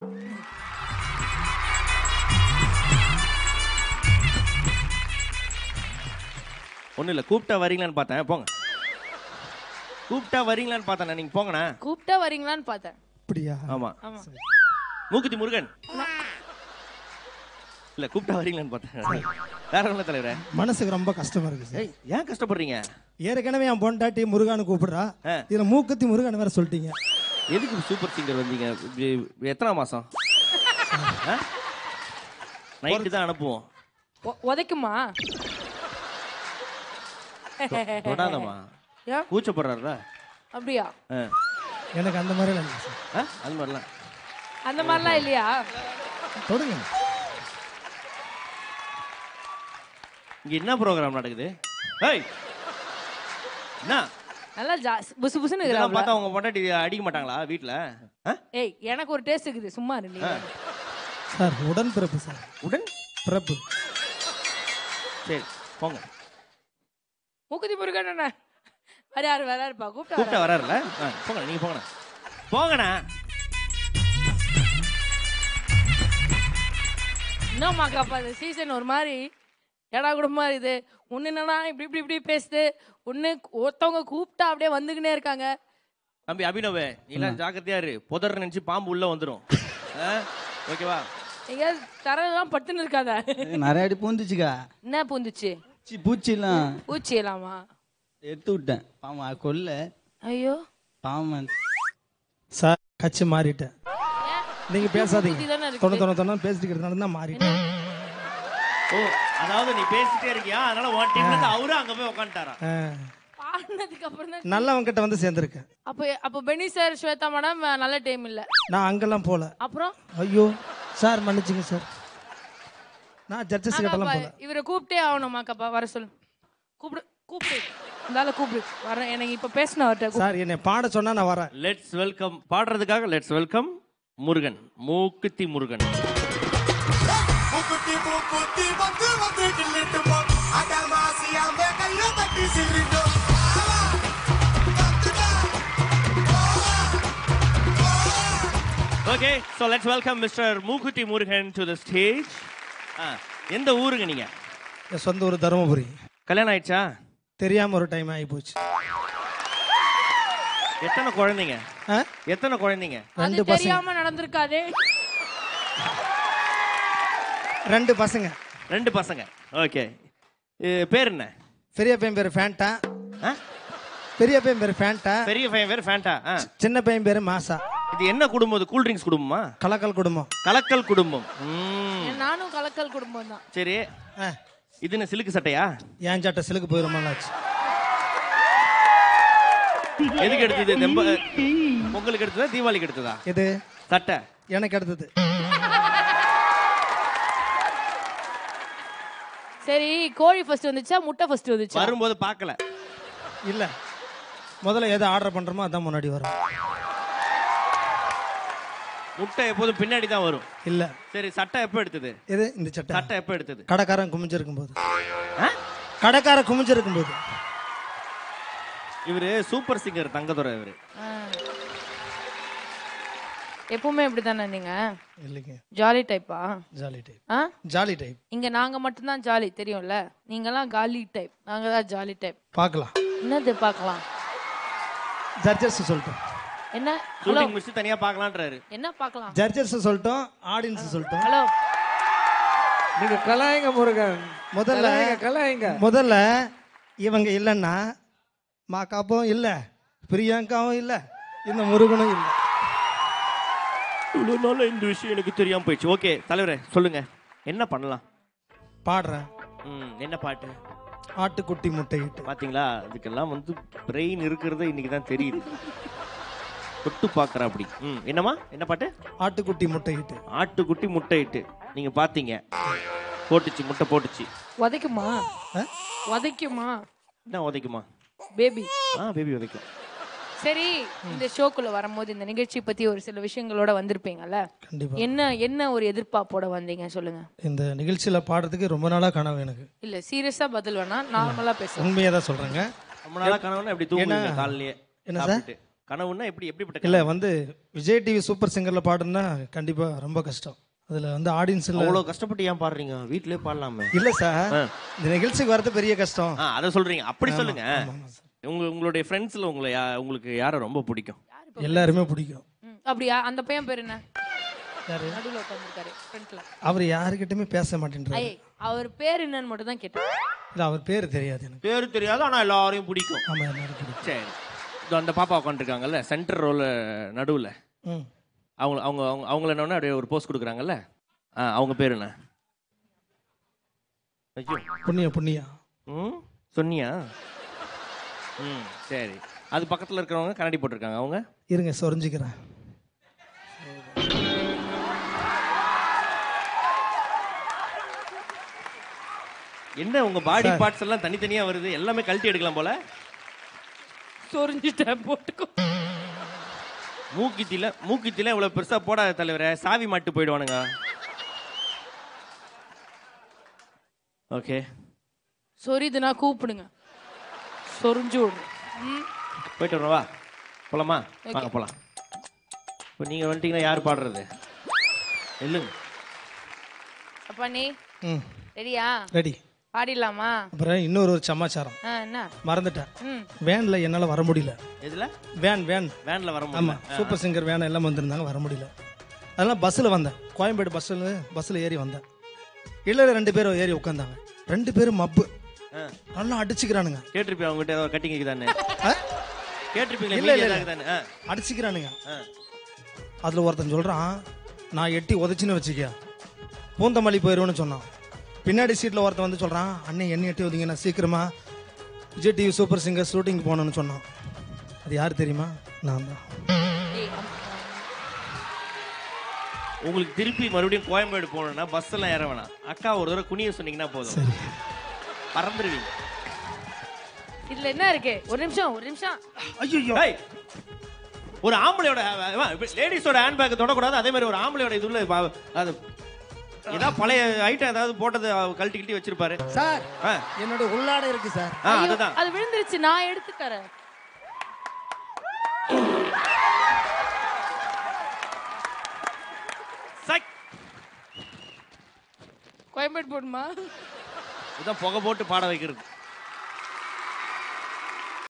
ஒன்றும் இல்லை கூப்பிட்டா வரீங்களான்னு பார்த்தேன் போங்க கூப்பிட்டா வரீங்களான்னு பார்த்தேன் நீங்கள் போங்கண்ணா கூப்பிட்டா வரீங்களான்னு பார்த்தேன் அப்படியா ஆமாம் ஆமா மூக்குத்தி முருகன் இல்லை கூப்பிட்டா வரீங்களான்னு பார்த்தேன் வேற ஒன்றும் தலைவரே மனசுக்கு ரொம்ப கஷ்டமா இருக்கு சார் ஏய் ஏன் கஷ்டப்படுறீங்க ஏற்கனவே என் பொண்டாட்டி முருகானு கூப்பிடுறா ஆ. இதுல மூக்குத்தி முருகானு வேற சொல்லிட்டீங்க எதுக்கு சூப்பர் சிங்கர் வந்தீங்க இப்படி எத்தனை மாதம் நைட்டு தான் அனுப்புவோம் உ- உதைக்குமா தொடாதம்மா ஏன்? கூச்சப்படுறாருல அப்படியா ஆ எனக்கு அந்த மாதிரி இல்லை சார் ஆ அது மாதிரிலாம் அந்த மாதிரிலாம் இல்லையா தொடுங்க இங்கே என்ன ப்ரோக்ராம் நடக்குது ஏய் என்ன நல்லா ஜா புசு புசுன்னு இதெல்லாம் இருக்கிறாப்ல. பார்த்தா உங்க பொண்டாட்டி அடிக்க மாட்டாங்களா வீட்டில் ஆ ஏய் எனக்கு ஒரு டேஸ்ட் இருக்குது சும்மா இரு நீ சார் உடன் பிறப்பு சார் உடன் பிறப்பு சரி போங்க மூக்குத்தி முருகன் என்ன வராரு வராருப்பா கூப்பிட்டா கூப்பிட்டா வராருல்ல ஆ போங்க நீங்கள் போங்கண்ணா போங்கண்ணா என்னம்மாக்காப்பா இந்த சீசன் ஒரு மாதிரி ஏடா குடும்பமா இது ஒன்று என்னன்னா இப்படி இப்படி இப்படி பேசுது ஒன்று ஒருத்தவங்க கூப்பிட்டா அப்படியே வந்துக்கினே இருக்காங்க தம்பி அபினவே நீலாம் ஜாக்கிரதையா இரு புதர் நினைச்சு பாம்பு உள்ள வந்துடும் ஓகேவா எங்கேயாவது தரெல்லாம் பட்டுன்னு இருக்காத நிறைய அடி பூந்துச்சுக்கா என்ன பூந்துச்சு சி பூச்சிலாம் பூச்சி இல்லாமா எடுத்து விட்டேன் பாவம் அது கொல்ல ஐயோ பாவம் சார் கட்சி மாறிட்டேன் நீங்க பேசாதீங்க பூச்சி தானே தொண்ணு இருக்கு தொண்ணு தொண்ணு பேசிட்டு இருக்கிறதுனால தான் மாறிட்டேன் ஓ அதாவது நீ பேசிட்டே இருக்கியா அதனால உன் டீம்ல இருந்து அவரும் அங்க போய் உட்காந்துட்டாரா ஆ. பாடினதுக்கு அப்புறம் தான் நல்லவங்க கிட்ட வந்து சேர்ந்துருக்கேன் அப்போ அப்போ பெனி சார் ஸ்வேதா மேடம் நல்ல டைம் இல்லை நான் அங்கெல்லாம் போல அப்புறம் ஐயோ சார் மன்னிச்சுங்க சார் நான் ஜட்ஜஸ் கிட்டலாம் போல இவரை கூப்பிட்டே ஆகணுமாக்கப்பா வர சொல்லு கூப்பிடு கூப்பிடு இருந்தால கூப்பிடு வரேன் எனக்கு இப்போ பேசணும் அவர்கிட்ட சார் என்னை பாட சொன்னா நான் வரேன் லெட்ஸ் வெல்கம் பாடுறதுக்காக லெட்ஸ் வெல்கம் முருகன் மூக்குத்தி முருகன் முக்குத்தி மூக்குத்தி வந்து வந்து கிள்ளிட்டு போ அடமாசியாம கையோ தட்டி சிரிட்டு okay so let's welcome mister Mookuthi Murugan to the stage எந்த ஊருங்க நீங்க என் சொந்த ஊர் தருமபுரி கல்யாணம் ஆயிடுச்சா தெரியாம ஒரு டைம் ஆகி போச்சு எத்தனை குழந்தைங்க ஆ? எத்தனை குழந்தைங்க அது ரெண்டு பசங்க தெரியாம நடந்திருக்காதே ரெண்டு பசங்க ரெண்டு பசங்க ஓகே பேர் என்ன பெரிய பையன் பேர் ஃபேண்டா ஆ? பெரிய பையன் பேர் ஃபேண்டா பெரிய பையன் பேர் ஃபேண்டா ஆ சின்ன பையன் பேர் மாசா இது என்ன குடும்பம் இது கூல் ட்ரிங்க்ஸ் குடும்பமா கலக்கல் குடும்பம் கலக்கல் குடும்பம் ம் நானும் கலக்கல் குடும்பம் தான் சரி ஆ, இது என்ன சிலுக்கு சட்டையா என் சட்டை சிலுக்கு போய் ரொம்ப நாளாச்சு எதுக்கு எடுத்தது தெம்ப பொங்கலுக்கு எடுத்ததா தீபாவளிக்கு எடுத்ததா இது சட்டை எனக்கு எடுத்தது சரி கோழி ஃபர்ஸ்ட் வந்துச்சா முட்டை ஃபர்ஸ்ட் வந்துச்சா வரும்போது பார்க்கல இல்ல முதல்ல எதை ஆர்டர் பண்றோமோ அதான் முன்னாடி வரும் முட்டை எப்போதும் பின்னாடி தான் வரும் இல்ல சரி சட்டை எப்போ எடுத்தது இது இந்த சட்டை சட்டை எப்போ எடுத்தது கடைக்காரன் குமிஞ்சிருக்கும் போது ஆ? கடைக்காரன் குமிஞ்சிருக்கும் போது இவரு சூப்பர் சிங்கர் தங்கதுரை இவரு ஆ. எப்பவுமே இப்படிதானே நீங்க இல்லைங்க ஜாலி டைப்பா ஜாலி டைப் ஆ ஜாலி டைப் இங்க நாங்க மட்டும்தான் ஜாலி தெரியும்ல நீங்கெல்லாம் காலி டைப் நாங்க தான் ஜாலி டைப் பார்க்கலாம் என்னது பார்க்கலாம் ஜட்ஜஸ் சொல்லிட்டோம் என்ன ஹலோ ஷூட்டிங் முடிச்சு தனியா பார்க்கலான்றாரு என்ன பார்க்கலாம் ஜட்ஜஸ் சொல்லிட்டோம் ஆடியன்ஸ் சொல்லிட்டோம் ஹலோ நீங்க கலாயங்க முருகன் முதல்ல கலாயங்க கலாயங்க முதல்ல இவங்க இல்லைன்னா மாக்காப்பும் இல்லை பிரியங்காவும் இல்லை இந்த முருகனும் இல்லை இவ்வளோ நாள் இந்த விஷயம் எனக்கு தெரியாம போயிடுச்சு ஓகே தலைவரே சொல்லுங்க என்ன பண்ணலாம் பாடுறேன் ம் என்ன பாட்டு ஆட்டுக்குட்டி முட்டையிட்டு பாத்தீங்களா அதுக்கெல்லாம் வந்து பிரெயின் இருக்கிறது இன்னைக்கு தான் தெரியுது தொட்டு பார்க்குறா அப்படி ம் என்னம்மா என்ன பாட்டு ஆட்டுக்குட்டி முட்டையிட்டு ஆட்டுக்குட்டி முட்டை இட்டு நீங்க பாத்தீங்க போட்டுச்சு முட்டை போட்டுச்சு உதைக்குமா ஆ? உதைக்குமா என்ன உதைக்குமா பேபி ஆ பேபி உதைக்கும் சரி இந்த ஷோக்குள்ள வரும்போது இந்த நிகழ்ச்சி பத்தி ஒரு சில விஷயங்களோட வந்திருப்பீங்கல்ல கண்டிப்பா என்ன என்ன ஒரு எதிர்பார்ப்போட வந்தீங்க சொல்லுங்க இந்த நிகழ்ச்சியில பாடுறதுக்கு ரொம்ப நாளா கனவு எனக்கு இல்ல சீரியஸா பதில் வேணா நார்மலா பேசுங்க உண்மையா தான் சொல்றேங்க ரொம்ப நாளா கனவுனா இப்படி தூங்குவீங்க என்ன? காலையிலேயே என்ன சார்? சாப்பிட்டுட்டு கனவுன்னா எப்படி எப்படிப்பட்ட இல்லை கனவு? வந்து விஜய் டிவி சூப்பர் சிங்கரில் பாடுனா கண்டிப்பாக ரொம்ப கஷ்டம் அதில் வந்து ஆடியன்ஸ் இல்லை அவ்வளவு கஷ்டப்பட்டு ஏன் பாடுறீங்க வீட்லயே பாடலாமே இல்லை சார் இந்த நிகழ்ச்சிக்கு வரது பெரிய கஷ்டம் ஆ அதை சொல்றீங்க அப்படி சொல்லுங்க ஆமாம் சார் உங்க உங்களுடைய ஃப்ரெண்ட்ஸ்ல உங்களை யா- உங்களுக்கு யாரை ரொம்ப பிடிக்கும் எல்லாருமே பிடிக்கும் ம், அப்படியா அந்த பையன் பேர் என்ன யாரு நடுவில் உட்காந்துருக்காரு ஃப்ரண்ட்ல அவர் யாருக்கிட்டயுமே பேச மாட்டேன்றாரு ஐய் அவர் பேர் என்னன்னு மட்டும் தான் கேட்டேன் இல்லை அவர் பேர் தெரியாது எனக்கு பேரு தெரியாது ஆனா எல்லாரையும் பிடிக்கும் ஆமாம் எல்லாரும் பிடிக்கும் சரி இதோ அந்த பாப்பா உட்காந்துருக்காங்கல்ல சென்டர் ரோல நடுவுல ம் அவங்க அவங்க அவங்க அவங்கள என்ன அப்படியே ஒரு போஸ்ட் கொடுக்குறாங்கல்ல ஆ அவங்க பேர் என்ன ஐயோ புண்ணியா புண்ணியா ம் சொன்னியா ம் சரி அது பக்கத்துல இருக்கிறவங்க கண்ணாடி போட்டிருக்காங்க அவங்க இருங்க சொரிஞ்சுக்கிறேன் என்ன உங்க பாடி பார்ட்ஸ் எல்லாம் தனித்தனியா வருது எல்லாமே கழட்டி எடுக்கலாம் போல சொரிஞ்சிட்டேன் போட்டுக்கோ மூக்கித்தில மூக்கித்தில இவ்வளவு பெருசா போடாத தலைவரே சாவி மாட்டு போயிடுவானுங்க ஓகே சொரிதுனா கூப்பிடுங்க சொரிஞ்சு விடுறேன் ம் போயிட்டு வரோம் வா போலாமா வாங்க போலாம் இப்போ நீங்க வந்துட்டீங்கன்னா யார் பாடுறது இல்லைங்க அப்பா நீ ம் ரெடியா ரெடி பாடிடலாமா அப்புறம் இன்னொரு ஒரு சமாச்சாரம் ஆ என்ன மறந்துட்டேன் ம் வேனில் என்னால் வர முடியல எதுல வேன் வேன் வேன்ல வர ஆமாம் முடியல சூப்பர் சிங்கர் வேன் எல்லாம் வந்திருந்தாங்க வர முடியல அதெல்லாம் பஸ்ஸில் வந்தேன் கோயம்பேடு பஸ்ஸில் பஸ்ஸில் ஏறி வந்தேன் இல்லை ரெண்டு பேரும் ஏறி உட்காந்தாங்க ரெண்டு பேரும் மப்பு ஆ. நல்லா அடிச்சுக்கிறானுங்க கேட்டிருப்பேன் அவங்ககிட்ட ஏதாவது கட்டிங் இருக்குதானே ஆ? கேட்டிருப்பீங்களா இல்ல, இல்ல, மீடியா இல்ல. இருக்குதானே ஆ அடிச்சுக்கிறானுங்க ஆ. அதில் ஒருத்தன் சொல்கிறான் நான் எட்டி உதச்சின்னு வச்சுக்க பூந்தமல்லி போயிடுவேன்னு சொன்னான் பின்னாடி சீட்டில் ஒருத்தன் வந்து சொல்கிறான் அண்ணன் என்ன எட்டி ஒதுங்க நான் சீக்கிரமா Vijay TV super singer shooting போகணுன்னு சொன்னான் அது யார் தெரியுமா நான் தான் ஏய், அம்- உங்களுக்கு திருப்பி மறுபடியும் கோயம்பேடு போகணும்னா பஸ் எல்லாம் ஏற வேணாம் அக்கா ஒரு தடவை குனிய சொன்னீங்கன்னா போதும் சரி பறந்துருவீங்க இதுல என்ன இருக்கு ஒரு நிமிஷம் ஒரு நிமிஷம் ஐயோ ஏய், ஒரு ஆம்பளையோட லேடிஸோட ஹேண்ட் பேக் தொடக்கூடாது அதே மாதிரி ஒரு ஆம்பளையோட இதுல பா- அது ஏதாவது பழைய ஐட்டம் ஏதாவது போட்டது கழட்டி கிழட்டி வச்சிருப்பாரு சார் ஆ, என்னோட உள்ளாடை இருக்கு சார் ஆ, ஐயோ, அதுதான் அது விழுந்துருச்சு நான் எடுத்து தரேன் சக். கோயம்பேடு போடுமா இதான் புகை போட்டு பாட வைக்கிறது